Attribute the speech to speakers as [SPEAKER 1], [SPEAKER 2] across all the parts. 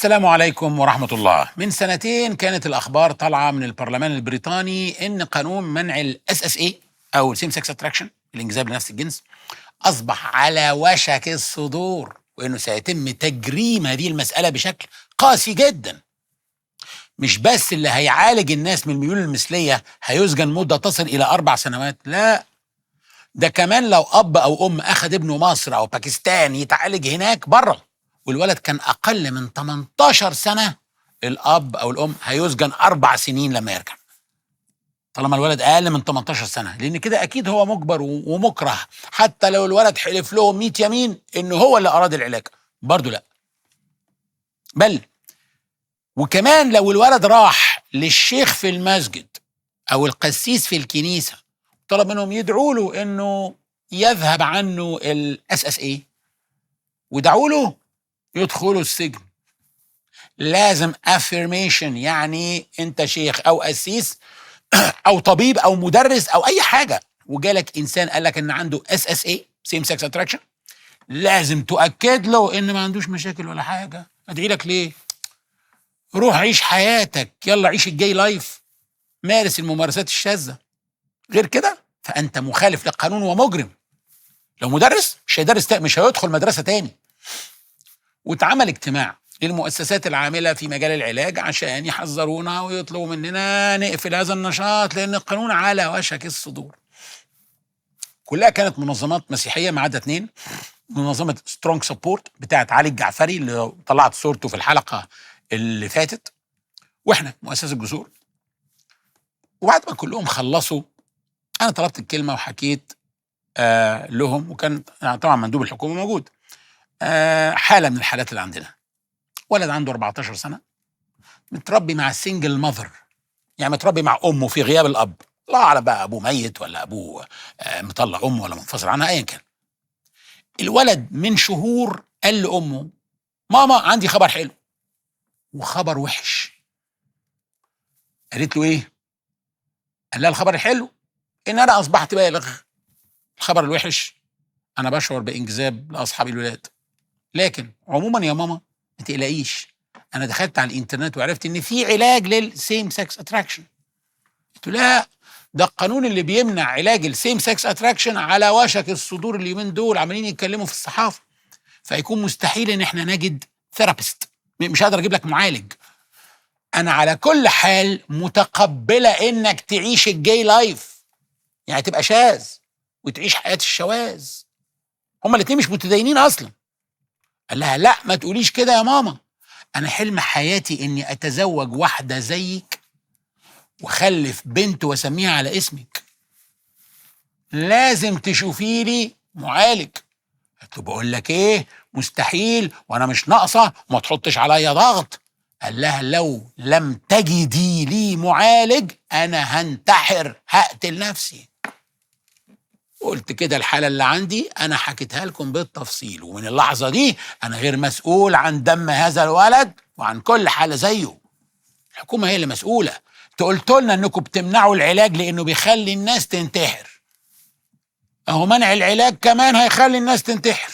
[SPEAKER 1] السلام عليكم ورحمة الله من سنتين كانت الأخبار طالعة من البرلمان البريطاني إن قانون منع الاس اس اي أو السيم سكس اتراكشن الانجذاب لنفس الجنس أصبح على وشك الصدور وإنه سيتم تجريم هذه المسألة بشكل قاسي جدا مش بس اللي هيعالج الناس من الميول المثلية هيسجن مدة تصل إلى أربع سنوات لا ده كمان لو أب أو أم أخذ ابنه مصر أو باكستان يتعالج هناك بره والولد كان أقل من 18 سنة الأب أو الأم هيسجن أربع سنين لما يرجع طالما الولد أقل من 18 سنة لأن كده أكيد هو مجبر و- ومكره حتى لو الولد حلف لهم 100 يمين إنه هو اللي أراد العلاج برضه لا بل وكمان لو الولد راح للشيخ في المسجد او القسيس في الكنيسه طلب منهم يدعوا له انه يذهب عنه الاس اس اي ودعوا له يدخلوا السجن لازم افirmation يعني انت شيخ او قسيس او طبيب او مدرس او اي حاجه وجالك انسان قال لك ان عنده اس اس اي سيم سكس اتراكشن لازم تؤكد له ان ما عندوش مشاكل ولا حاجه ادعي لك ليه روح عيش حياتك يلا عيش الجاي لايف مارس الممارسات الشاذة غير كده فأنت مخالف للقانون ومجرم لو مدرس مش هيدرس تا- مش هيدخل مدرسة تاني واتعمل اجتماع للمؤسسات العاملة في مجال العلاج عشان يحذرونا ويطلبوا مننا نقفل هذا النشاط لأن القانون على وشك الصدور كلها كانت منظمات مسيحية ما عدا اتنين منظمة سترونج سبورت بتاعت علي الجعفري اللي طلعت صورته في الحلقة اللي فاتت واحنا مؤسسة الجسور وبعد ما كلهم خلصوا انا طلبت الكلمة وحكيت آه لهم وكان طبعا مندوب الحكومة موجود آه حالة من الحالات اللي عندنا ولد عنده 14 سنة متربي مع سنجل ماذر يعني متربي مع امه في غياب الاب لا اعلم بقى ابوه ميت ولا ابوه آه مطلع امه ولا منفصل عنها ايا كان الولد من شهور قال لامه ماما عندي خبر حلو وخبر وحش قالت له ايه قال لها الخبر الحلو ان انا اصبحت بالغ الخبر الوحش انا بشعر بانجذاب لاصحاب الولاد لكن عموما يا ماما ما تقلقيش انا دخلت على الانترنت وعرفت ان في علاج للسيم سكس اتراكشن قلت له لا ده القانون اللي بيمنع علاج السيم سكس اتراكشن على وشك الصدور اليومين دول عمالين يتكلموا في الصحافه فيكون مستحيل ان احنا نجد ثيرابيست مش هقدر اجيب لك معالج انا على كل حال متقبله انك تعيش الجاي لايف يعني تبقى شاذ وتعيش حياه الشواذ هما الاتنين مش متدينين اصلا قال لها لا ما تقوليش كده يا ماما انا حلم حياتي اني اتزوج واحده زيك واخلف بنت واسميها على اسمك لازم تشوفي لي معالج قلت له بقول لك ايه مستحيل وانا مش ناقصه وما تحطش عليا ضغط قال لها لو لم تجدي لي معالج انا هنتحر هقتل نفسي قلت كده الحاله اللي عندي انا حكيتها لكم بالتفصيل ومن اللحظه دي انا غير مسؤول عن دم هذا الولد وعن كل حاله زيه الحكومه هي اللي مسؤوله انتوا قلتوا لنا انكم بتمنعوا العلاج لانه بيخلي الناس تنتحر اهو منع العلاج كمان هيخلي الناس تنتحر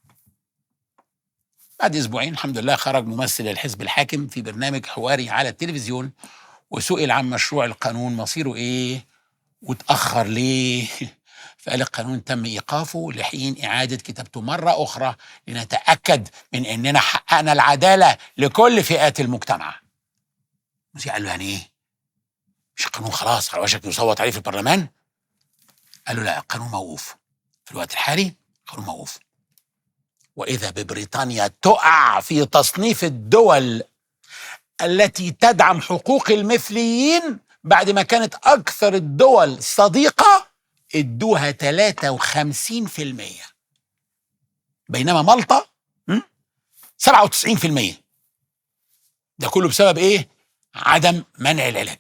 [SPEAKER 1] بعد اسبوعين الحمد لله خرج ممثل الحزب الحاكم في برنامج حواري على التلفزيون وسئل عن مشروع القانون مصيره ايه واتاخر ليه فقال القانون تم ايقافه لحين اعاده كتابته مره اخرى لنتاكد من اننا حققنا العداله لكل فئات المجتمع المذيع قال له يعني ايه مش القانون خلاص على وشك يصوت عليه في البرلمان قال له لا القانون موقوف في الوقت الحالي القانون موقوف واذا ببريطانيا تقع في تصنيف الدول التي تدعم حقوق المثليين بعد ما كانت اكثر الدول صديقه ادوها 53% بينما مالطا م? 97% ده كله بسبب ايه؟ عدم منع العلاج.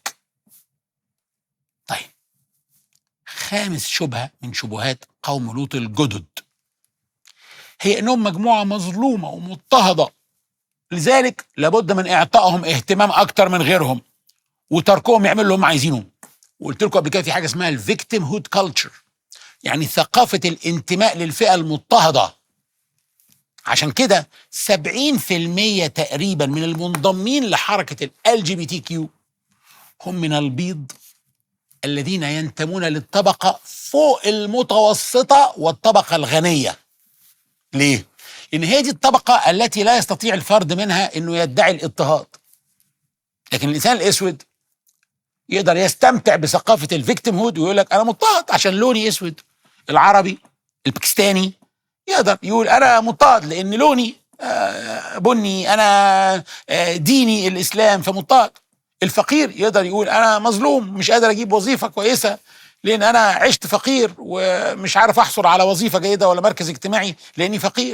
[SPEAKER 1] طيب خامس شبهه من شبهات قوم لوط الجدد هي انهم مجموعه مظلومه ومضطهده لذلك لابد من اعطائهم اهتمام اكتر من غيرهم وتركهم يعملوا اللي هم عايزينه وقلت لكم قبل كده في حاجه اسمها الفيكتيم هود كلتشر يعني ثقافه الانتماء للفئه المضطهده عشان كده 70% تقريبا من المنضمين لحركة ال جي بي تي كيو هم من البيض الذين ينتمون للطبقة فوق المتوسطة والطبقة الغنية ليه؟ لأن هي دي الطبقة التي لا يستطيع الفرد منها أنه يدعي الاضطهاد لكن الإنسان الأسود يقدر يستمتع بثقافة الفيكتيم هود ويقول لك أنا مضطهد عشان لوني أسود العربي الباكستاني يقدر يقول أنا مضطهد لأن لوني آه، بني أنا آه، ديني الإسلام فمضطهد الفقير يقدر يقول انا مظلوم مش قادر اجيب وظيفه كويسه لان انا عشت فقير ومش عارف احصل على وظيفه جيده ولا مركز اجتماعي لاني فقير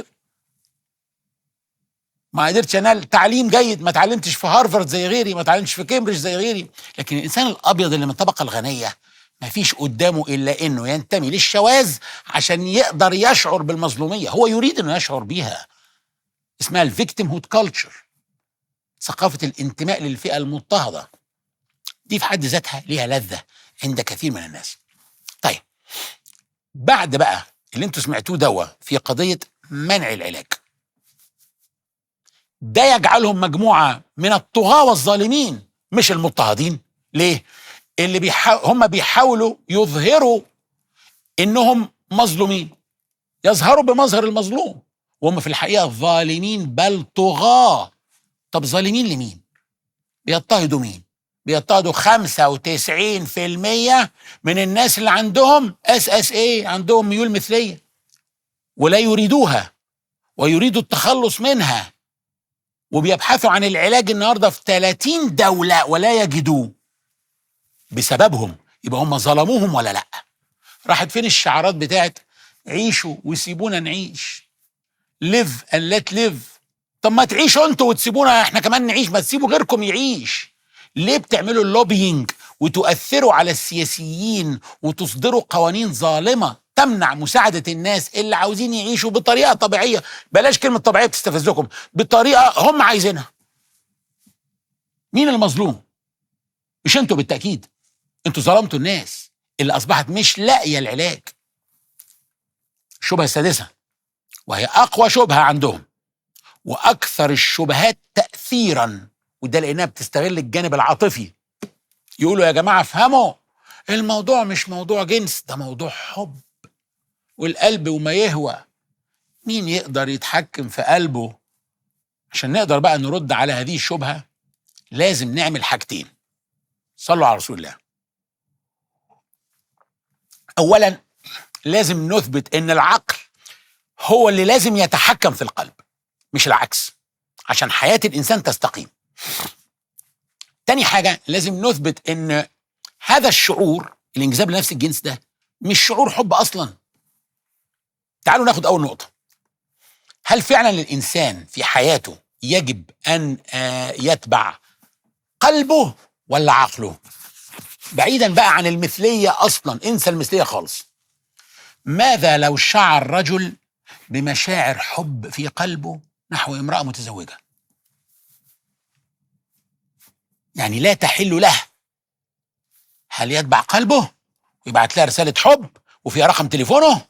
[SPEAKER 1] ما قدرتش انال تعليم جيد ما اتعلمتش في هارفارد زي غيري ما اتعلمتش في كامبريدج زي غيري لكن الانسان الابيض اللي من الطبقه الغنيه ما فيش قدامه الا انه ينتمي للشواذ عشان يقدر يشعر بالمظلوميه هو يريد انه يشعر بيها اسمها الفيكتيم هود كلتشر ثقافة الانتماء للفئة المضطهدة دي في حد ذاتها ليها لذة عند كثير من الناس طيب بعد بقى اللي انتوا سمعتوه دوا في قضية منع العلاج ده يجعلهم مجموعة من الطغاة والظالمين مش المضطهدين ليه؟ اللي بيحا... هم بيحاولوا يظهروا انهم مظلومين يظهروا بمظهر المظلوم وهم في الحقيقة ظالمين بل طغاة طب ظالمين لمين؟ بيضطهدوا مين؟ بيضطهدوا 95% من الناس اللي عندهم اس اس اي عندهم ميول مثليه ولا يريدوها ويريدوا التخلص منها وبيبحثوا عن العلاج النهارده في 30 دوله ولا يجدوه بسببهم يبقى هم ظلموهم ولا لا؟ راحت فين الشعارات بتاعت عيشوا وسيبونا نعيش live and let live طب ما تعيشوا انتوا وتسيبونا احنا كمان نعيش ما تسيبوا غيركم يعيش ليه بتعملوا اللوبينج وتؤثروا على السياسيين وتصدروا قوانين ظالمه تمنع مساعده الناس اللي عاوزين يعيشوا بطريقه طبيعيه بلاش كلمه طبيعيه بتستفزكم بطريقه هم عايزينها مين المظلوم مش انتوا بالتاكيد انتوا ظلمتوا الناس اللي اصبحت مش لاقيه العلاج الشبهه السادسه وهي اقوى شبهه عندهم واكثر الشبهات تاثيرا وده لانها بتستغل الجانب العاطفي يقولوا يا جماعه افهموا الموضوع مش موضوع جنس ده موضوع حب والقلب وما يهوى مين يقدر يتحكم في قلبه عشان نقدر بقى نرد على هذه الشبهه لازم نعمل حاجتين صلوا على رسول الله اولا لازم نثبت ان العقل هو اللي لازم يتحكم في القلب مش العكس عشان حياة الإنسان تستقيم تاني حاجة لازم نثبت إن هذا الشعور الانجذاب لنفس الجنس ده مش شعور حب أصلا تعالوا ناخد أول نقطة هل فعلا الإنسان في حياته يجب أن آه، يتبع قلبه ولا عقله بعيدا بقى عن المثلية أصلا انسى المثلية خالص ماذا لو شعر رجل بمشاعر حب في قلبه نحو امرأة متزوجة يعني لا تحل له هل يتبع قلبه ويبعت لها رسالة حب وفيها رقم تليفونه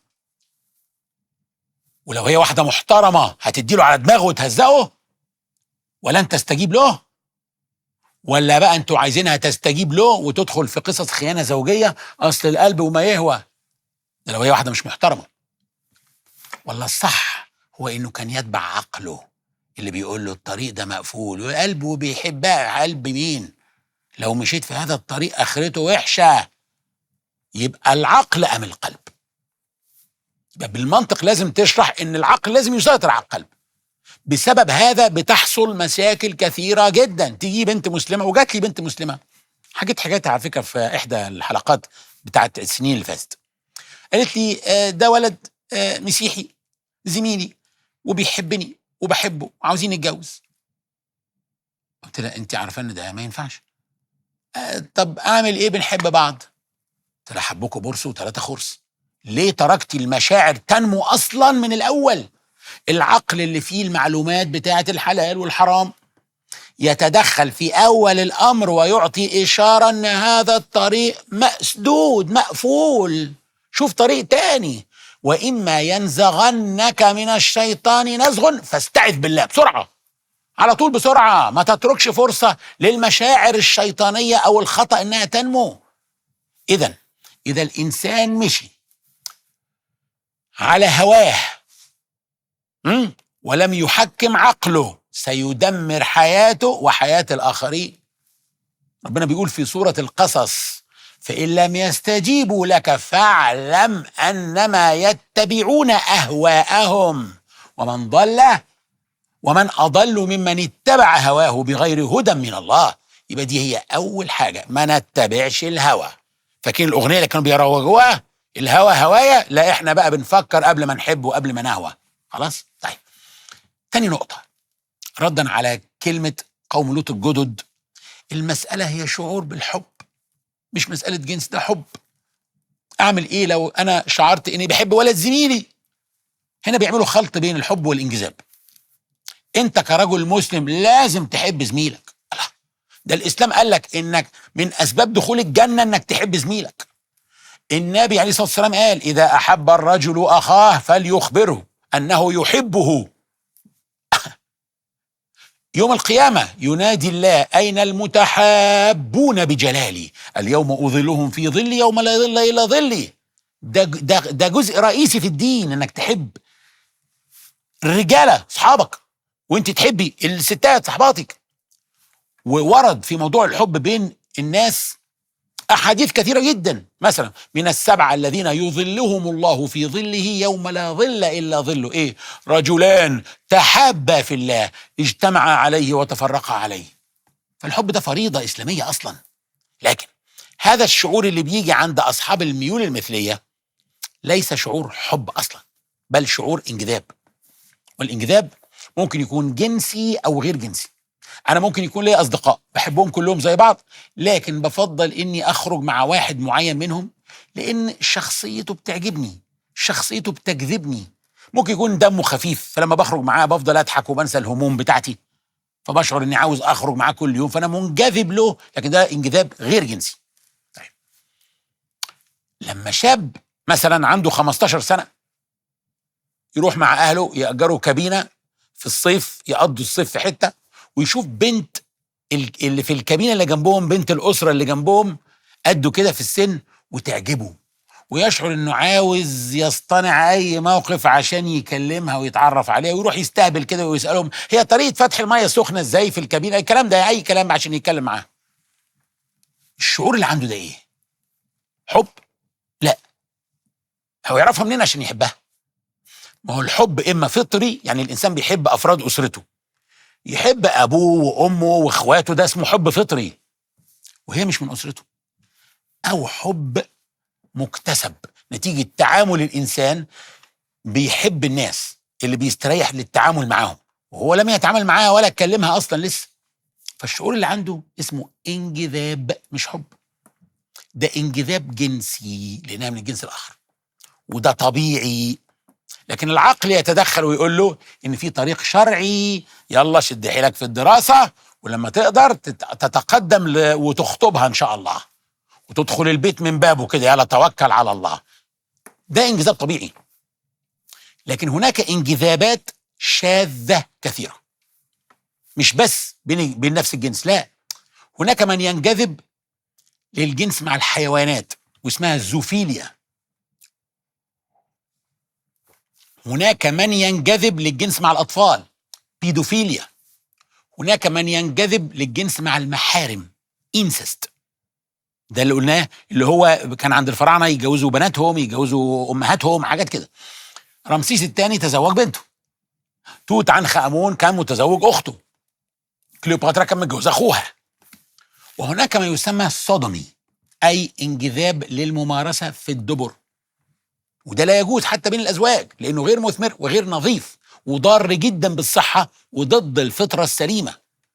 [SPEAKER 1] ولو هي واحدة محترمة هتديله على دماغه وتهزقه ولن تستجيب له ولا بقى انتوا عايزينها تستجيب له وتدخل في قصص خيانة زوجية أصل القلب وما يهوى ده لو هي واحدة مش محترمة ولا الصح هو انه كان يتبع عقله اللي بيقول له الطريق ده مقفول وقلبه بيحبها قلب مين لو مشيت في هذا الطريق اخرته وحشه يبقى العقل ام القلب يبقى بالمنطق لازم تشرح ان العقل لازم يسيطر على القلب بسبب هذا بتحصل مشاكل كثيره جدا تيجي بنت مسلمه وجات لي بنت مسلمه حكيت حكايتها على فكره في احدى الحلقات بتاعت السنين اللي فاتت قالت لي آه، ده ولد آه، مسيحي زميلي وبيحبني وبحبه وعاوزين نتجوز قلت لها انت عارفه ان ده ما ينفعش أه طب اعمل ايه بنحب بعض قلت لها حبكوا برص وثلاثه خرص ليه تركتي المشاعر تنمو اصلا من الاول العقل اللي فيه المعلومات بتاعه الحلال والحرام يتدخل في اول الامر ويعطي اشاره ان هذا الطريق مسدود مقفول شوف طريق تاني واما ينزغنك من الشيطان نزغ فاستعذ بالله بسرعه على طول بسرعه ما تتركش فرصه للمشاعر الشيطانيه او الخطا انها تنمو اذا اذا الانسان مشي على هواه م? ولم يحكم عقله سيدمر حياته وحياه الاخرين ربنا بيقول في سوره القصص فان لم يستجيبوا لك فاعلم انما يتبعون اهواءهم ومن ضل ومن اضل ممن اتبع هواه بغير هدى من الله يبقى دي هي اول حاجه ما نتبعش الهوى فاكرين الاغنيه اللي كانوا بيروجوها الهوى هوايا لا احنا بقى بنفكر قبل ما نحب وقبل ما نهوى خلاص طيب تاني نقطه ردا على كلمه قوم لوط الجدد المساله هي شعور بالحب مش مساله جنس ده حب اعمل ايه لو انا شعرت اني بحب ولد زميلي هنا بيعملوا خلط بين الحب والانجذاب انت كرجل مسلم لازم تحب زميلك الله. ده الاسلام قال لك انك من اسباب دخول الجنه انك تحب زميلك النبي عليه الصلاه والسلام قال اذا احب الرجل اخاه فليخبره انه يحبه يوم القيامة ينادي الله أين المتحابون بجلالي اليوم أظلهم في ظلي يوم لا ظل إلا ظلي ده, ده, ده جزء رئيسي في الدين انك تحب الرجاله اصحابك وانت تحبي الستات صحباتك وورد في موضوع الحب بين الناس احاديث كثيره جدا مثلا من السبعه الذين يظلهم الله في ظله يوم لا ظل الا ظله ايه رجلان تحابا في الله اجتمعا عليه وتفرقا عليه فالحب ده فريضه اسلاميه اصلا لكن هذا الشعور اللي بيجي عند اصحاب الميول المثليه ليس شعور حب اصلا بل شعور انجذاب والانجذاب ممكن يكون جنسي او غير جنسي انا ممكن يكون لي اصدقاء بحبهم كلهم زي بعض لكن بفضل اني اخرج مع واحد معين منهم لان شخصيته بتعجبني شخصيته بتجذبني ممكن يكون دمه خفيف فلما بخرج معاه بفضل اضحك وبنسى الهموم بتاعتي فبشعر اني عاوز اخرج معاه كل يوم فانا منجذب له لكن ده انجذاب غير جنسي طيب لما شاب مثلا عنده 15 سنه يروح مع اهله ياجروا كابينه في الصيف يقضوا الصيف في حته ويشوف بنت اللي في الكابينه اللي جنبهم بنت الاسره اللي جنبهم قده كده في السن وتعجبه ويشعر انه عاوز يصطنع اي موقف عشان يكلمها ويتعرف عليها ويروح يستهبل كده ويسالهم هي طريقه فتح الميه السخنه ازاي في الكابينه الكلام ده اي كلام عشان يتكلم معاها الشعور اللي عنده ده ايه حب لا هو يعرفها منين عشان يحبها ما هو الحب اما فطري يعني الانسان بيحب افراد اسرته يحب ابوه وامه واخواته ده اسمه حب فطري وهي مش من اسرته او حب مكتسب نتيجه تعامل الانسان بيحب الناس اللي بيستريح للتعامل معاهم وهو لم يتعامل معاها ولا اتكلمها اصلا لسه فالشعور اللي عنده اسمه انجذاب مش حب ده انجذاب جنسي لانها من الجنس الاخر وده طبيعي لكن العقل يتدخل ويقول له ان في طريق شرعي يلا شد حيلك في الدراسه ولما تقدر تتقدم وتخطبها ان شاء الله وتدخل البيت من بابه كده يلا توكل على الله ده انجذاب طبيعي لكن هناك انجذابات شاذه كثيره مش بس بين بين نفس الجنس لا هناك من ينجذب للجنس مع الحيوانات واسمها الزوفيليا هناك من ينجذب للجنس مع الأطفال بيدوفيليا هناك من ينجذب للجنس مع المحارم انسست ده اللي قلناه اللي هو كان عند الفراعنه يجوزوا بناتهم يجوزوا امهاتهم حاجات كده رمسيس الثاني تزوج بنته توت عنخ امون كان متزوج اخته كليوباترا كان متجوز اخوها وهناك ما يسمى صدمي اي انجذاب للممارسه في الدبر وده لا يجوز حتى بين الازواج لانه غير مثمر وغير نظيف وضار جدا بالصحه وضد الفطره السليمه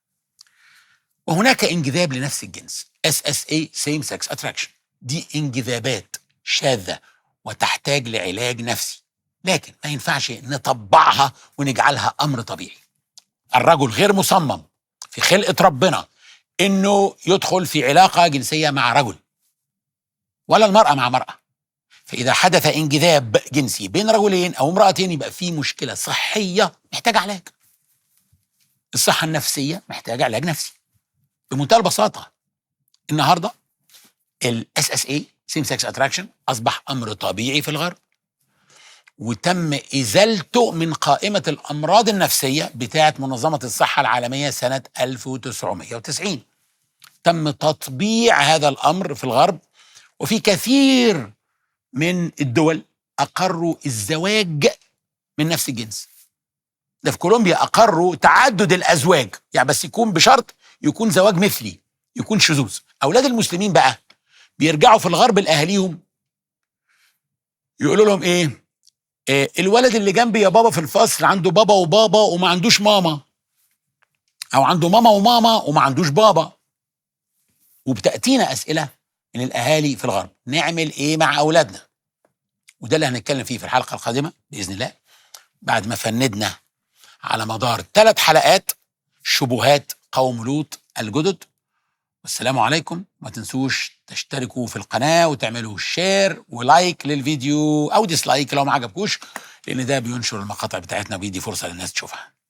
[SPEAKER 1] وهناك انجذاب لنفس الجنس اس اس اي سيم سكس اتراكشن دي انجذابات شاذه وتحتاج لعلاج نفسي لكن ما ينفعش نطبعها ونجعلها امر طبيعي الرجل غير مصمم في خلقه ربنا انه يدخل في علاقه جنسيه مع رجل ولا المراه مع مراه فاذا حدث انجذاب جنسي بين رجلين او امراتين يبقى في مشكله صحيه محتاجه علاج الصحه النفسيه محتاجه علاج نفسي بمنتهى البساطه النهارده الاس اس اي سيم سكس اتراكشن اصبح امر طبيعي في الغرب وتم ازالته من قائمه الامراض النفسيه بتاعه منظمه الصحه العالميه سنه 1990 تم تطبيع هذا الامر في الغرب وفي كثير من الدول اقروا الزواج من نفس الجنس ده في كولومبيا اقروا تعدد الازواج يعني بس يكون بشرط يكون زواج مثلي يكون شذوذ اولاد المسلمين بقى بيرجعوا في الغرب لاهاليهم يقولوا لهم ايه إيه الولد اللي جنبي يا بابا في الفصل عنده بابا وبابا وما عندوش ماما او عنده ماما وماما وما عندوش بابا وبتاتينا اسئله من الاهالي في الغرب نعمل ايه مع اولادنا وده اللي هنتكلم فيه في الحلقه القادمه باذن الله بعد ما فندنا على مدار ثلاث حلقات شبهات قوم لوط الجدد والسلام عليكم ما تنسوش تشتركوا في القناة وتعملوا شير ولايك للفيديو أو ديسلايك لو ما عجبكوش لأن ده بينشر المقاطع بتاعتنا وبيدي فرصة للناس تشوفها